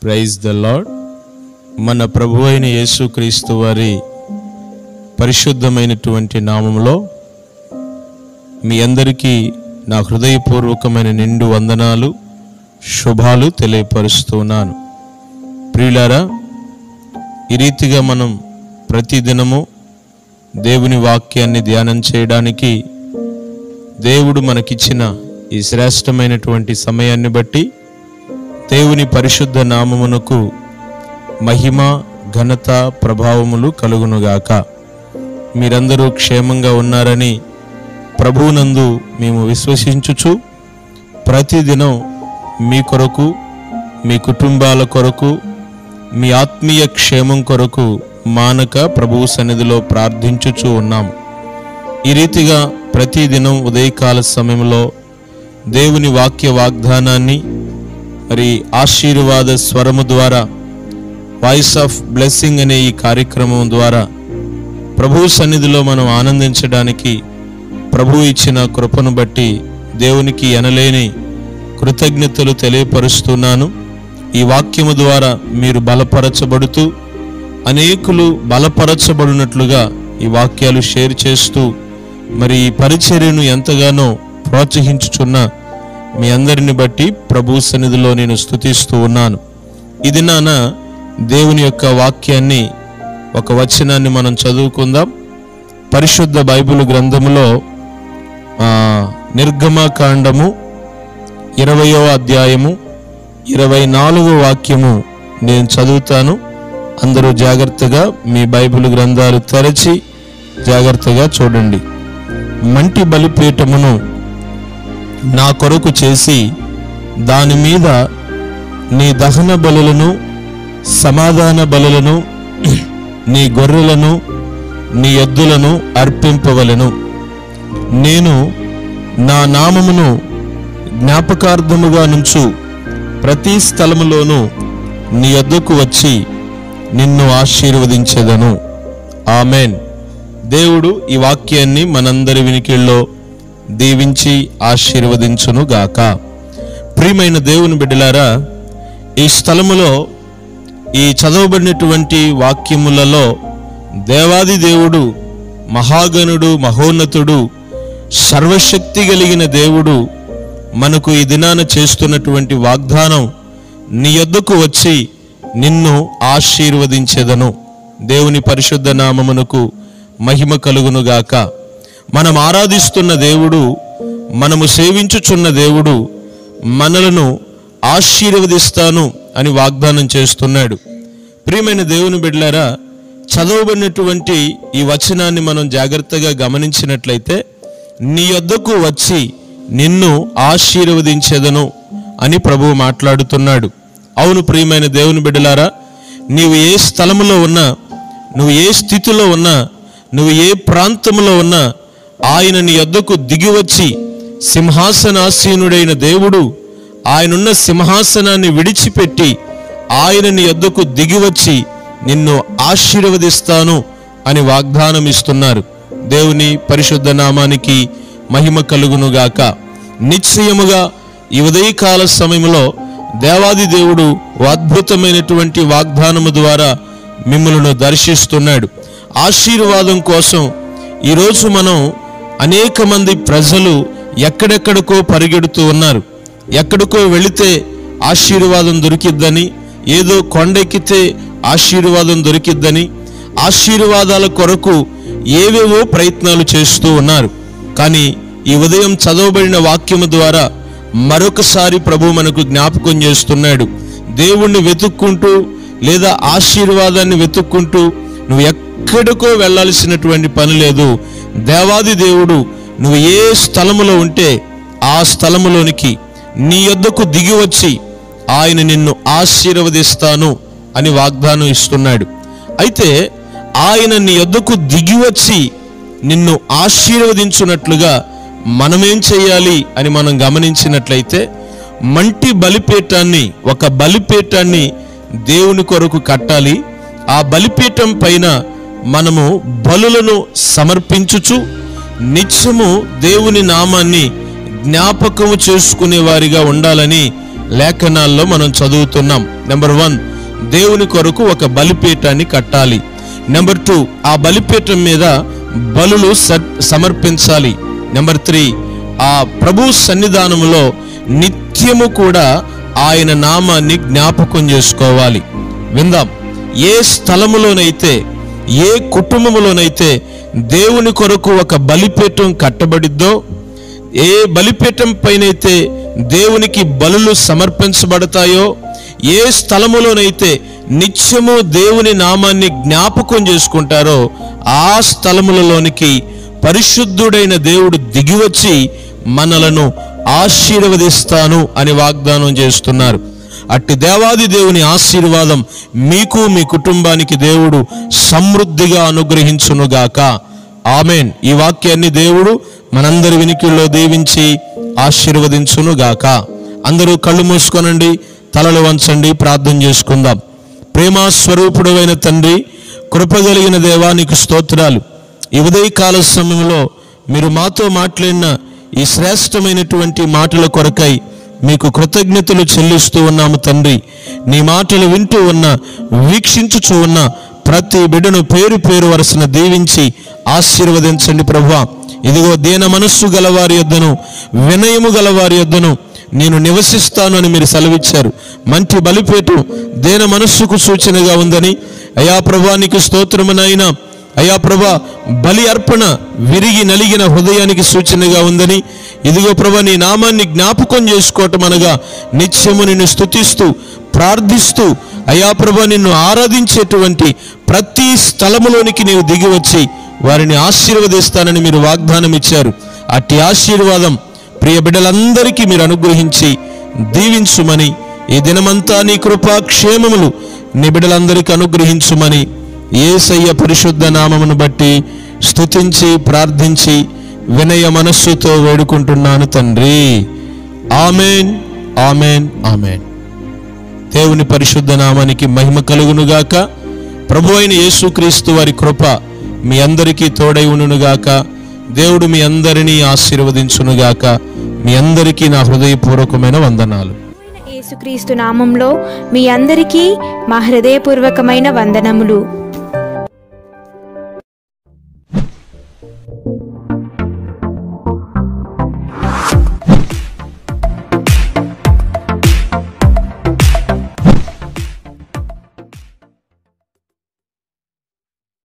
praise the lord మన ప్రభు అయిన యేసుక్రీస్తు వారి పరిశుద్ధమైనటువంటి నామములో మీ అందరికీ నా హృదయపూర్వకమైన నిండు వందనాలు శుభాలు తెలియపరుస్తున్నాను ప్రియులారా ఈ రీతిగా మనం ప్రతిదినము దేవుని వాక్యాన్ని ధ్యానం చేయడానికి దేవుడు మనకిచ్చిన ఈ శ్రేష్టమైనటువంటి సమయాన్ని బట్టి దేవుని పరిశుద్ధ నామమునకు మహిమ ఘనత ప్రభావములు కలుగునుగాక మీరందరూ క్షేమంగా ఉన్నారని ప్రభువునందు మేము విశ్వసించుచు ప్రతిదినం మీ కొరకు మీ కుటుంబాల కొరకు మీ ఆత్మీయ క్షేమం కొరకు మానక ప్రభువు సన్నిధిలో ప్రార్థించుచూ ఉన్నాము ఈ రీతిగా ప్రతిదినం ఉదయకాల సమయంలో దేవుని వాక్య వాగ్దానాన్ని మరి ఆశీర్వాద స్వరము ద్వారా వాయిస్ ఆఫ్ బ్లెస్సింగ్ అనే ఈ కార్యక్రమం ద్వారా ప్రభు సన్నిధిలో మనం ఆనందించడానికి ప్రభు ఇచ్చిన కృపను బట్టి దేవునికి ఎనలేని కృతజ్ఞతలు తెలియపరుస్తున్నాను ఈ వాక్యము ద్వారా మీరు బలపరచబడుతూ అనేకులు బలపరచబడినట్లుగా ఈ వాక్యాలు షేర్ చేస్తూ మరి ఈ పరిచర్యను ఎంతగానో ప్రోత్సహించుచున్న మీ అందరిని బట్టి ప్రభు సన్నిధిలో నేను స్తుతిస్తూ ఉన్నాను ఇది నాన్న దేవుని యొక్క వాక్యాన్ని ఒక వచనాన్ని మనం చదువుకుందాం పరిశుద్ధ బైబిల్ గ్రంథములో ఆ, నిర్గమకాండము ఇరవయో అధ్యాయము ఇరవై నాలుగో వాక్యము నేను చదువుతాను అందరూ జాగ్రత్తగా మీ బైబిల్ గ్రంథాలు తెరచి జాగ్రత్తగా చూడండి మంటి బలిపీఠమును నా కొరకు చేసి దాని మీద నీ దహన బలులను సమాధాన బలులను నీ గొర్రెలను నీ ఎద్దులను అర్పింపవలెను నేను నా నామమును జ్ఞాపకార్థముగా నుంచు ప్రతి స్థలములోనూ నీ యొద్దకు వచ్చి నిన్ను ఆశీర్వదించెదను ఆమెన్ దేవుడు ఈ వాక్యాన్ని మనందరి వినికిల్లో దీవించి ఆశీర్వదించును గాక ప్రియమైన దేవుని బిడ్డలారా ఈ స్థలములో ఈ చదవబడినటువంటి వాక్యములలో దేవాది దేవుడు మహాగణుడు మహోన్నతుడు సర్వశక్తి కలిగిన దేవుడు మనకు ఈ దినాన చేస్తున్నటువంటి వాగ్దానం నీ యొద్దకు వచ్చి నిన్ను ఆశీర్వదించెదను దేవుని పరిశుద్ధ నామమునకు మహిమ కలుగునుగాక మనం ఆరాధిస్తున్న దేవుడు మనము సేవించుచున్న దేవుడు మనలను ఆశీర్వదిస్తాను అని వాగ్దానం చేస్తున్నాడు ప్రియమైన దేవుని బిడ్డలారా చదవబడినటువంటి ఈ వచనాన్ని మనం జాగ్రత్తగా గమనించినట్లయితే నీ యొద్దకు వచ్చి నిన్ను ఆశీర్వదించెదను అని ప్రభువు మాట్లాడుతున్నాడు అవును ప్రియమైన దేవుని బిడ్డలారా నీవు ఏ స్థలములో ఉన్నా నువ్వు ఏ స్థితిలో ఉన్నా నువ్వు ఏ ప్రాంతంలో ఉన్నా ఆయన నీ యొద్దకు దిగివచ్చి సింహాసనాసీనుడైన దేవుడు ఆయనున్న సింహాసనాన్ని విడిచిపెట్టి ఆయన నీ యొద్దకు దిగివచ్చి నిన్ను ఆశీర్వదిస్తాను అని వాగ్దానం ఇస్తున్నారు దేవుని పరిశుద్ధ నామానికి మహిమ కలుగునుగాక నిశ్చయముగా ఈ ఉదయకాల సమయంలో దేవాది దేవుడు ఓ అద్భుతమైనటువంటి వాగ్దానము ద్వారా మిమ్మల్ని దర్శిస్తున్నాడు ఆశీర్వాదం కోసం ఈరోజు మనం అనేక మంది ప్రజలు ఎక్కడెక్కడికో పరిగెడుతూ ఉన్నారు ఎక్కడికో వెళితే ఆశీర్వాదం దొరికిద్దని ఏదో కొండెక్కితే ఆశీర్వాదం దొరికిద్దని ఆశీర్వాదాల కొరకు ఏవేవో ప్రయత్నాలు చేస్తూ ఉన్నారు కానీ ఈ ఉదయం చదవబడిన వాక్యము ద్వారా మరొకసారి ప్రభు మనకు జ్ఞాపకం చేస్తున్నాడు దేవుణ్ణి వెతుక్కుంటూ లేదా ఆశీర్వాదాన్ని వెతుక్కుంటూ నువ్వు ఎక్కడికో వెళ్ళాల్సినటువంటి పని లేదు దేవాది దేవుడు నువ్వు ఏ స్థలములో ఉంటే ఆ స్థలములోనికి నీ యొద్దకు దిగి వచ్చి ఆయన నిన్ను ఆశీర్వదిస్తాను అని వాగ్దానం ఇస్తున్నాడు అయితే ఆయన నీ యొద్దకు దిగి వచ్చి నిన్ను ఆశీర్వదించున్నట్లుగా మనమేం చేయాలి అని మనం గమనించినట్లయితే మంటి బలిపీఠాన్ని ఒక బలిపీఠాన్ని దేవుని కొరకు కట్టాలి ఆ బలిపీఠం పైన మనము బలులను సమర్పించుచు నిత్యము దేవుని నామాన్ని జ్ఞాపకము చేసుకునే వారిగా ఉండాలని లేఖనాల్లో మనం చదువుతున్నాం నెంబర్ వన్ దేవుని కొరకు ఒక బలిపీఠాన్ని కట్టాలి నెంబర్ టూ ఆ బలిపీఠం మీద బలులు స- సమర్పించాలి నెంబర్ త్రీ ఆ ప్రభు సన్నిధానములో నిత్యము కూడా ఆయన నామాన్ని జ్ఞాపకం చేసుకోవాలి విందాం ఏ స్థలములోనైతే ఏ కుటుంబములోనైతే దేవుని కొరకు ఒక బలిపీఠం కట్టబడిద్దో ఏ బలిపీఠం పైనైతే దేవునికి బలులు సమర్పించబడతాయో ఏ స్థలములోనైతే నిత్యము దేవుని నామాన్ని జ్ఞాపకం చేసుకుంటారో ఆ స్థలములలోనికి పరిశుద్ధుడైన దేవుడు దిగివచ్చి మనలను ఆశీర్వదిస్తాను అని వాగ్దానం చేస్తున్నారు అట్టి దేవాది దేవుని ఆశీర్వాదం మీకు మీ కుటుంబానికి దేవుడు సమృద్ధిగా అనుగ్రహించునుగాక ఆమెన్ ఈ వాక్యాన్ని దేవుడు మనందరి వినికిల్లో దీవించి ఆశీర్వదించునుగాక అందరూ కళ్ళు మూసుకోనండి తలలు వంచండి ప్రార్థన చేసుకుందాం ప్రేమా స్వరూపుడైన తండ్రి కృపగలిగిన దేవానికి స్తోత్రాలు ఈ ఉదయకాల సమయంలో మీరు మాతో మాట్లాడిన ఈ శ్రేష్టమైనటువంటి మాటల కొరకై మీకు కృతజ్ఞతలు చెల్లిస్తూ ఉన్నాము తండ్రి నీ మాటలు వింటూ ఉన్న వీక్షించుచూ ఉన్న ప్రతి బిడ్డను పేరు పేరు వరుసన దీవించి ఆశీర్వదించండి ప్రభువా ఇదిగో దీన మనస్సు గలవారి యొద్దను వినయము గలవారి యొద్దను నేను నివసిస్తాను అని మీరు సెలవిచ్చారు మంచి బలిపేటు దేన మనస్సుకు సూచనగా ఉందని అయా ప్రభా నీకు స్తోత్రమునైనా అయా ప్రభా బలి అర్పణ విరిగి నలిగిన హృదయానికి సూచనగా ఉందని ఇదిగో ప్రభా నీ నామాన్ని జ్ఞాపకం చేసుకోవటం అనగా నిత్యము నిన్ను స్తుతిస్తూ ప్రార్థిస్తూ అయా ప్రభా నిన్ను ఆరాధించేటువంటి ప్రతి స్థలములోనికి నీవు దిగి వచ్చి వారిని ఆశీర్వదిస్తానని మీరు వాగ్దానం ఇచ్చారు అట్టి ఆశీర్వాదం ప్రియ బిడ్డలందరికీ మీరు అనుగ్రహించి దీవించుమని ఈ దినమంతా నీ కృపా క్షేమములు నీ బిడ్డలందరికీ అనుగ్రహించుమని ఏసయ్య పరిశుద్ధ నామమును బట్టి స్తుతించి ప్రార్థించి వినయ మనస్సుతో వేడుకుంటున్నాను తండ్రి ఆమెన్ ఆమెన్ ఆమెన్ దేవుని పరిశుద్ధ నామానికి మహిమ కలుగునుగాక ప్రభు అయిన యేసుక్రీస్తు వారి కృప మీ అందరికీ తోడై ఉండునుగాక దేవుడు మీ అందరినీ ఆశీర్వదించునుగాక మీ అందరికీ నా హృదయపూర్వకమైన వందనాలు యేసుక్రీస్తు నామంలో మీ అందరికీ మా హృదయపూర్వకమైన వందనములు